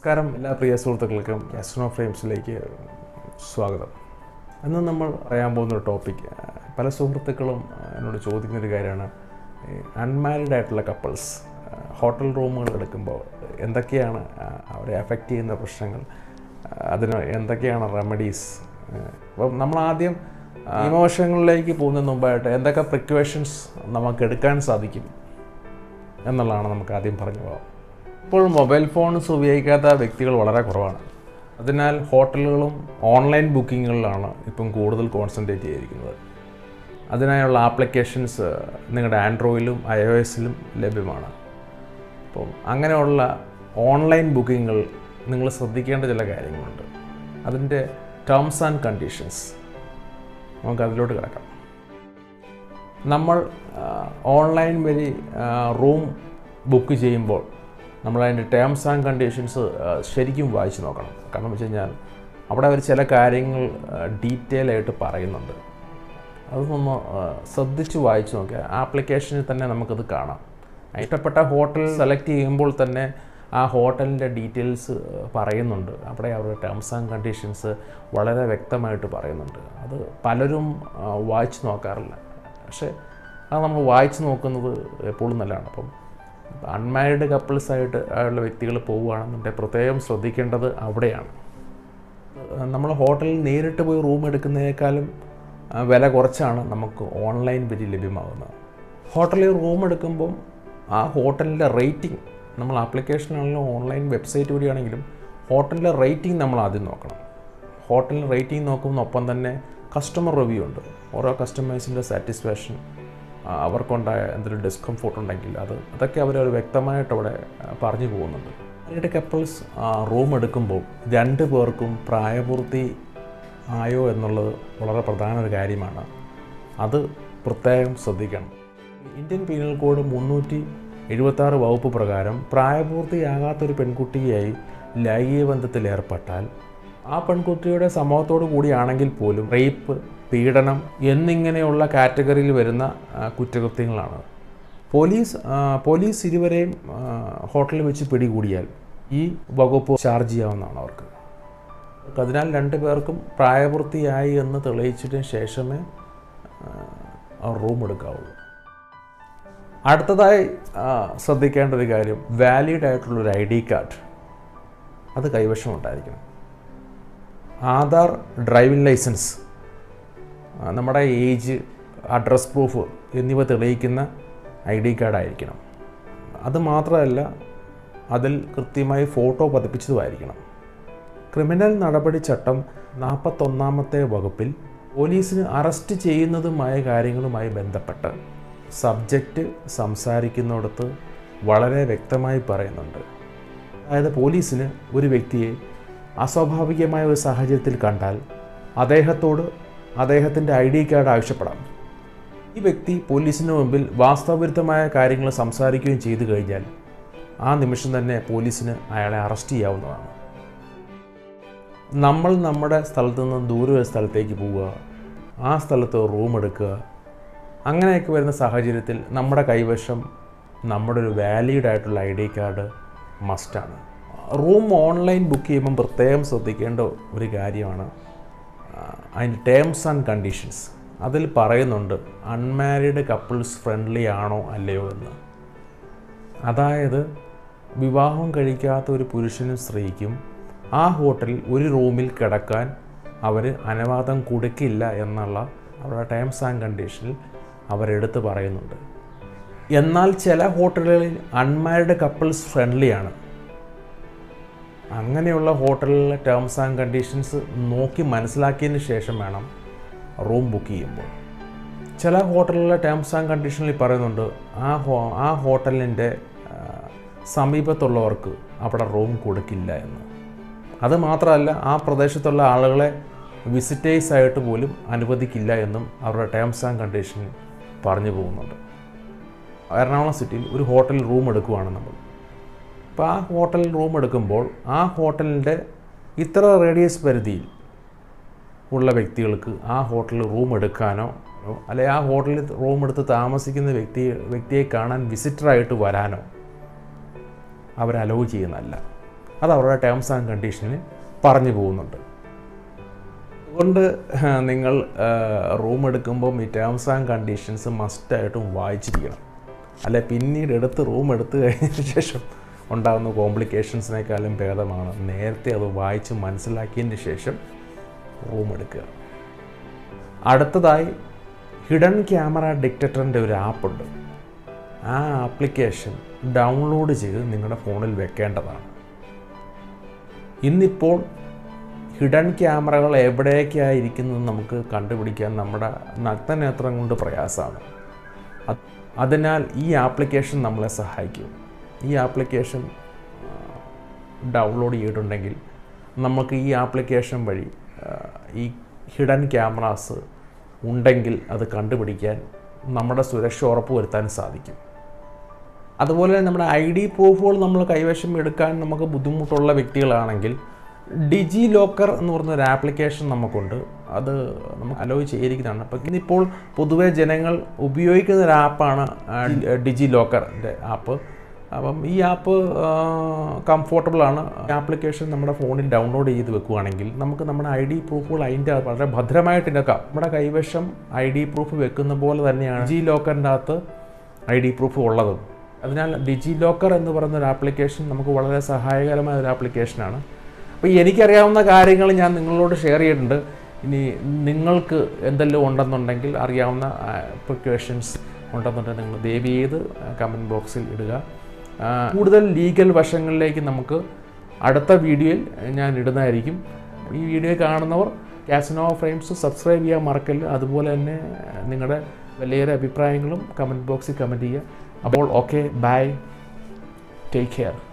നമസ്കാരം എല്ലാ പ്രിയ സുഹൃത്തുക്കൾക്കും ആസ്ട്രോ ഫ്രെയിംസിലേക്ക് സ്വാഗതം ഇന്ന് നമ്മൾ പറയാൻ പോകുന്ന ഒരു ടോപ്പിക് പല സുഹൃത്തുക്കളും എന്നോട് ചോദിക്കുന്ന ഒരു കാര്യമാണ് അൺമാരിഡ് ആയിട്ടുള്ള കപ്പിൾസ് ഹോട്ടൽ റൂമുകൾ എടുക്കുമ്പോൾ എന്തൊക്കെയാണ് അവരെ അഫക്റ്റ് ചെയ്യുന്ന പ്രശ്നങ്ങൾ അതിന് എന്തൊക്കെയാണ് റെമഡീസ് അപ്പം നമ്മൾ ആദ്യം ഇമോഷങ്ങളിലേക്ക് പോകുന്നതിന് മുമ്പായിട്ട് എന്തൊക്കെ പ്രിക്വേഷൻസ് നമുക്ക് എടുക്കാൻ സാധിക്കും എന്നുള്ളതാണ് നമുക്ക് ആദ്യം പറഞ്ഞു പോകാം ഇപ്പോൾ മൊബൈൽ ഫോൺസ് ഉപയോഗിക്കാത്ത വ്യക്തികൾ വളരെ കുറവാണ് അതിനാൽ ഹോട്ടലുകളും ഓൺലൈൻ ബുക്കിങ്ങുകളിലാണ് ഇപ്പം കൂടുതൽ കോൺസെൻട്രേറ്റ് ചെയ്തിരിക്കുന്നത് അതിനായുള്ള ആപ്ലിക്കേഷൻസ് നിങ്ങളുടെ ആൻഡ്രോയിലും ഐ ഒ എസിലും ലഭ്യമാണ് അപ്പം അങ്ങനെയുള്ള ഓൺലൈൻ ബുക്കിങ്ങുകൾ നിങ്ങൾ ശ്രദ്ധിക്കേണ്ട ചില കാര്യങ്ങളുണ്ട് അതിൻ്റെ ടേംസ് ആൻഡ് കണ്ടീഷൻസ് നമുക്ക് അതിലോട്ട് കിടക്കാം നമ്മൾ ഓൺലൈൻ വഴി റൂം ബുക്ക് ചെയ്യുമ്പോൾ നമ്മളതിൻ്റെ ടേംസ് ആൻഡ് കണ്ടീഷൻസ് ശരിക്കും വായിച്ച് നോക്കണം കാരണം വെച്ച് കഴിഞ്ഞാൽ അവിടെ അവർ ചില കാര്യങ്ങൾ ഡീറ്റെയിൽ ആയിട്ട് പറയുന്നുണ്ട് അതൊന്ന് ശ്രദ്ധിച്ച് വായിച്ച് നോക്കിയാൽ ആപ്ലിക്കേഷനിൽ തന്നെ നമുക്കത് കാണാം ഇഷ്ടപ്പെട്ട ഹോട്ടൽ സെലക്ട് ചെയ്യുമ്പോൾ തന്നെ ആ ഹോട്ടലിൻ്റെ ഡീറ്റെയിൽസ് പറയുന്നുണ്ട് അവിടെ അവരുടെ ടേംസ് ആൻഡ് കണ്ടീഷൻസ് വളരെ വ്യക്തമായിട്ട് പറയുന്നുണ്ട് അത് പലരും വായിച്ച് നോക്കാറില്ല പക്ഷേ അത് നമ്മൾ വായിച്ച് നോക്കുന്നത് എപ്പോഴും നല്ലതാണ് അപ്പം അൺമാരീഡ് കപ്പിൾസായിട്ട് ഉള്ള വ്യക്തികൾ പോവുകയാണെന്നുണ്ടെങ്കിൽ പ്രത്യേകം ശ്രദ്ധിക്കേണ്ടത് അവിടെയാണ് നമ്മൾ ഹോട്ടലിൽ നേരിട്ട് പോയി റൂം എടുക്കുന്നതിനേക്കാളും വില കുറച്ചാണ് നമുക്ക് ഓൺലൈൻ വഴി ലഭ്യമാകുന്നത് ഹോട്ടലിൽ റൂം എടുക്കുമ്പം ആ ഹോട്ടലിൻ്റെ റേറ്റിംഗ് നമ്മൾ ആപ്ലിക്കേഷനാണെങ്കിലും ഓൺലൈൻ വെബ്സൈറ്റ് വഴിയാണെങ്കിലും ഹോട്ടലിൻ്റെ റേറ്റിംഗ് നമ്മൾ ആദ്യം നോക്കണം ഹോട്ടലിൽ റേറ്റിംഗ് നോക്കുന്നതിനൊപ്പം തന്നെ കസ്റ്റമർ റിവ്യൂ ഉണ്ട് ഓരോ കസ്റ്റമേഴ്സിൻ്റെ സാറ്റിസ്ഫാക്ഷൻ അവർക്കുണ്ടായ എന്തെങ്കിലും ഡിസ്കംഫോർട്ട് ഉണ്ടെങ്കിൽ അത് അതൊക്കെ അവർ വ്യക്തമായിട്ട് അവിടെ പറഞ്ഞു പോകുന്നുണ്ട് മാരീഡ് കപ്പിൾസ് റൂം എടുക്കുമ്പോൾ രണ്ട് പേർക്കും പ്രായപൂർത്തി ആയോ എന്നുള്ളത് വളരെ പ്രധാന ഒരു കാര്യമാണ് അത് പ്രത്യേകം ശ്രദ്ധിക്കണം ഇന്ത്യൻ പീനൽ കോഡ് മുന്നൂറ്റി എഴുപത്താറ് വകുപ്പ് പ്രകാരം പ്രായപൂർത്തിയാകാത്തൊരു പെൺകുട്ടിയായി ലൈംഗിക ബന്ധത്തിൽ ഏർപ്പെട്ടാൽ ആ പെൺകുട്ടിയുടെ സമൂഹത്തോടു കൂടിയാണെങ്കിൽ പോലും റേപ്പ് പീഡനം എന്നിങ്ങനെയുള്ള കാറ്റഗറിയിൽ വരുന്ന കുറ്റകൃത്യങ്ങളാണ് പോലീസ് പോലീസ് ഇരുവരെയും ഹോട്ടലിൽ വെച്ച് പിടികൂടിയാൽ ഈ വകുപ്പ് ചാർജ് ചെയ്യാവുന്നതാണ് അവർക്ക് അതിനാൽ രണ്ടു പേർക്കും പ്രായപൂർത്തിയായി എന്ന് തെളിയിച്ചതിന് ശേഷമേ റൂം എടുക്കാവുള്ളൂ അടുത്തതായി ശ്രദ്ധിക്കേണ്ട ഒരു കാര്യം വാലിഡ് ആയിട്ടുള്ളൊരു ഐ ഡി കാർഡ് അത് കൈവശം ഉണ്ടായിരിക്കണം ആധാർ ഡ്രൈവിംഗ് ലൈസൻസ് നമ്മുടെ ഏജ് അഡ്രസ് പ്രൂഫ് എന്നിവ തെളിയിക്കുന്ന ഐ ഡി കാർഡ് ആയിരിക്കണം അത് മാത്രമല്ല അതിൽ കൃത്യമായി ഫോട്ടോ പതിപ്പിച്ചതുമായിരിക്കണം ക്രിമിനൽ നടപടി ചട്ടം നാൽപ്പത്തൊന്നാമത്തെ വകുപ്പിൽ പോലീസിന് അറസ്റ്റ് ചെയ്യുന്നതുമായ കാര്യങ്ങളുമായി ബന്ധപ്പെട്ട് സബ്ജക്റ്റ് സംസാരിക്കുന്നിടത്ത് വളരെ വ്യക്തമായി പറയുന്നുണ്ട് അതായത് പോലീസിന് ഒരു വ്യക്തിയെ അസ്വാഭാവികമായ ഒരു സാഹചര്യത്തിൽ കണ്ടാൽ അദ്ദേഹത്തോട് അദ്ദേഹത്തിൻ്റെ ഐ ഡി കാർഡ് ആവശ്യപ്പെടാം ഈ വ്യക്തി പോലീസിന് മുമ്പിൽ വാസ്തവവിരുദ്ധമായ കാര്യങ്ങൾ സംസാരിക്കുകയും ചെയ്തു കഴിഞ്ഞാൽ ആ നിമിഷം തന്നെ പോലീസിന് അയാളെ അറസ്റ്റ് ചെയ്യാവുന്നതാണ് നമ്മൾ നമ്മുടെ സ്ഥലത്തു നിന്ന് ദൂരെ ഒരു സ്ഥലത്തേക്ക് പോവുക ആ സ്ഥലത്ത് റൂം എടുക്കുക അങ്ങനെയൊക്കെ വരുന്ന സാഹചര്യത്തിൽ നമ്മുടെ കൈവശം നമ്മുടെ ഒരു വാലിഡ് ആയിട്ടുള്ള ഐ ഡി കാർഡ് മസ്റ്റാണ് റൂം ഓൺലൈൻ ബുക്ക് ചെയ്യുമ്പം പ്രത്യേകം ശ്രദ്ധിക്കേണ്ട ഒരു കാര്യമാണ് അതിൻ്റെ ടേംസ് ആൻഡ് കണ്ടീഷൻസ് അതിൽ പറയുന്നുണ്ട് അൺമാരീഡ് കപ്പിൾസ് ഫ്രണ്ട്ലി ആണോ അല്ലയോ എന്ന് അതായത് വിവാഹം കഴിക്കാത്ത ഒരു പുരുഷനും സ്ത്രീക്കും ആ ഹോട്ടലിൽ ഒരു റൂമിൽ കിടക്കാൻ അവർ അനുവാദം കൊടുക്കില്ല എന്നുള്ള അവരുടെ ടേംസ് ആൻഡ് കണ്ടീഷനിൽ അവരെടുത്ത് പറയുന്നുണ്ട് എന്നാൽ ചില ഹോട്ടലുകളിൽ അൺമാരീഡ് കപ്പിൾസ് ഫ്രണ്ട്ലിയാണ് അങ്ങനെയുള്ള ഹോട്ടലിലെ ടേംസ് ആൻഡ് കണ്ടീഷൻസ് നോക്കി മനസ്സിലാക്കിയതിന് ശേഷം വേണം റൂം ബുക്ക് ചെയ്യുമ്പോൾ ചില ഹോട്ടലിലെ ടേംസ് ആൻഡ് കണ്ടീഷനിൽ പറയുന്നുണ്ട് ആ ഹോ ആ ഹോട്ടലിൻ്റെ സമീപത്തുള്ളവർക്ക് അവിടെ റൂം കൊടുക്കില്ല എന്ന് അത് മാത്രമല്ല ആ പ്രദേശത്തുള്ള ആളുകളെ വിസിറ്റേഴ്സ് ആയിട്ട് പോലും അനുവദിക്കില്ല എന്നും അവരുടെ ടേംസ് ആൻഡ് കണ്ടീഷനിൽ പറഞ്ഞു പോകുന്നുണ്ട് എറണാകുളം സിറ്റിയിൽ ഒരു ഹോട്ടലിൽ റൂം എടുക്കുവാണ് നമ്മൾ അപ്പോൾ ആ ഹോട്ടലിൽ റൂം എടുക്കുമ്പോൾ ആ ഹോട്ടലിൻ്റെ ഇത്ര റേഡിയസ് പരിധിയിൽ ഉള്ള വ്യക്തികൾക്ക് ആ ഹോട്ടലിൽ റൂം എടുക്കാനോ അല്ലെ ആ ഹോട്ടലിൽ റൂം എടുത്ത് താമസിക്കുന്ന വ്യക്തി വ്യക്തിയെ കാണാൻ വിസിറ്ററായിട്ട് വരാനോ അവർ അലോ ചെയ്യുന്നതല്ല അത് അവരുടെ ടേംസ് ആൻഡ് കണ്ടീഷനിൽ പറഞ്ഞു പോകുന്നുണ്ട് അതുകൊണ്ട് നിങ്ങൾ റൂം എടുക്കുമ്പോൾ ഈ ടേംസ് ആൻഡ് കണ്ടീഷൻസ് മസ്റ്റായിട്ടും വായിച്ചിരിക്കണം അല്ലെ പിന്നീട് എടുത്ത് റൂം എടുത്തു കഴിഞ്ഞ ശേഷം ഉണ്ടാകുന്ന കോംപ്ലിക്കേഷൻസിനേക്കാളും ഭേദമാണ് നേരത്തെ അത് വായിച്ച് മനസ്സിലാക്കിയതിന് ശേഷം റൂം എടുക്കുക അടുത്തതായി ഹിഡൻ ക്യാമറ ഡിറ്റക്ടറിൻ്റെ ഒരു ആപ്പുണ്ട് ആ ആപ്ലിക്കേഷൻ ഡൗൺലോഡ് ചെയ്ത് നിങ്ങളുടെ ഫോണിൽ വെക്കേണ്ടതാണ് ഇന്നിപ്പോൾ ഹിഡൻ ക്യാമറകൾ എവിടെയൊക്കെയായിരിക്കുന്നത് നമുക്ക് കണ്ടുപിടിക്കാൻ നമ്മുടെ നഗ്നനേത്രം കൊണ്ട് പ്രയാസമാണ് അത് അതിനാൽ ഈ ആപ്ലിക്കേഷൻ നമ്മളെ സഹായിക്കും ഈ ആപ്ലിക്കേഷൻ ഡൗൺലോഡ് ചെയ്തിട്ടുണ്ടെങ്കിൽ നമുക്ക് ഈ ആപ്ലിക്കേഷൻ വഴി ആ, ഈ ഹിഡൻ ക്യാമറാസ് ഉണ്ടെങ്കിൽ അത് കണ്ടുപിടിക്കാൻ നമ്മുടെ സുരക്ഷ ഉറപ്പുവരുത്താൻ സാധിക്കും അതുപോലെ തന്നെ നമ്മുടെ ഐ ഡി പ്രൂഫുകൾ നമ്മൾ കൈവശം എടുക്കാൻ നമുക്ക് ബുദ്ധിമുട്ടുള്ള വ്യക്തികളാണെങ്കിൽ ഡിജി ലോക്കർ എന്ന് പറയുന്ന ഒരു ആപ്ലിക്കേഷൻ നമുക്കുണ്ട് അത് നമുക്ക് അലോ ചെയ്തിരിക്കുന്നതാണ് അപ്പം ഇന്നിപ്പോൾ പൊതുവെ ജനങ്ങൾ ഉപയോഗിക്കുന്ന ഒരു ആപ്പാണ് ഡിജി ലോക്കറിൻ്റെ ആപ്പ് അപ്പം ഈ ആപ്പ് കംഫോർട്ടബിളാണ് ആപ്ലിക്കേഷൻ നമ്മുടെ ഫോണിൽ ഡൗൺലോഡ് ചെയ്ത് വെക്കുകയാണെങ്കിൽ നമുക്ക് നമ്മുടെ ഐ ഡി പ്രൂഫുകൾ അതിൻ്റെ വളരെ ഭദ്രമായിട്ട് ഇടക്കാം നമ്മുടെ കൈവശം ഐ ഡി പ്രൂഫ് വെക്കുന്ന പോലെ തന്നെയാണ് ഡിജി ലോക്കറിൻ്റെ അകത്ത് ഐ ഡി പ്രൂഫ് ഉള്ളതും അതിനാൽ ഡിജി ലോക്കർ എന്ന് പറയുന്ന ഒരു ആപ്ലിക്കേഷൻ നമുക്ക് വളരെ സഹായകരമായ ഒരു ആപ്ലിക്കേഷനാണ് അപ്പോൾ എനിക്കറിയാവുന്ന കാര്യങ്ങൾ ഞാൻ നിങ്ങളോട് ഷെയർ ചെയ്തിട്ടുണ്ട് ഇനി നിങ്ങൾക്ക് എന്തെല്ലാം ഉണ്ടെന്നുണ്ടെങ്കിൽ അറിയാവുന്ന പ്രിക്കോഷൻസ് ഉണ്ടെന്നുണ്ടെങ്കിൽ നിങ്ങൾ ദയവ് ചെയ്ത് കമൻറ്റ് ബോക്സിൽ ഇടുക ആ, കൂടുതൽ ലീഗൽ വശങ്ങളിലേക്ക് നമുക്ക് അടുത്ത വീഡിയോയിൽ ഞാൻ ഇടുന്നതായിരിക്കും ഈ വീഡിയോ കാണുന്നവർ കാസിനോ ഫ്രെയിംസ് സബ്സ്ക്രൈബ് ചെയ്യാൻ മറക്കല്ല അതുപോലെ തന്നെ നിങ്ങളുടെ വലിയൊരു അഭിപ്രായങ്ങളും കമൻറ്റ് ബോക്സിൽ കമൻറ്റ് ചെയ്യുക അപ്പോൾ ഓക്കെ ബൈ ടേക്ക് കെയർ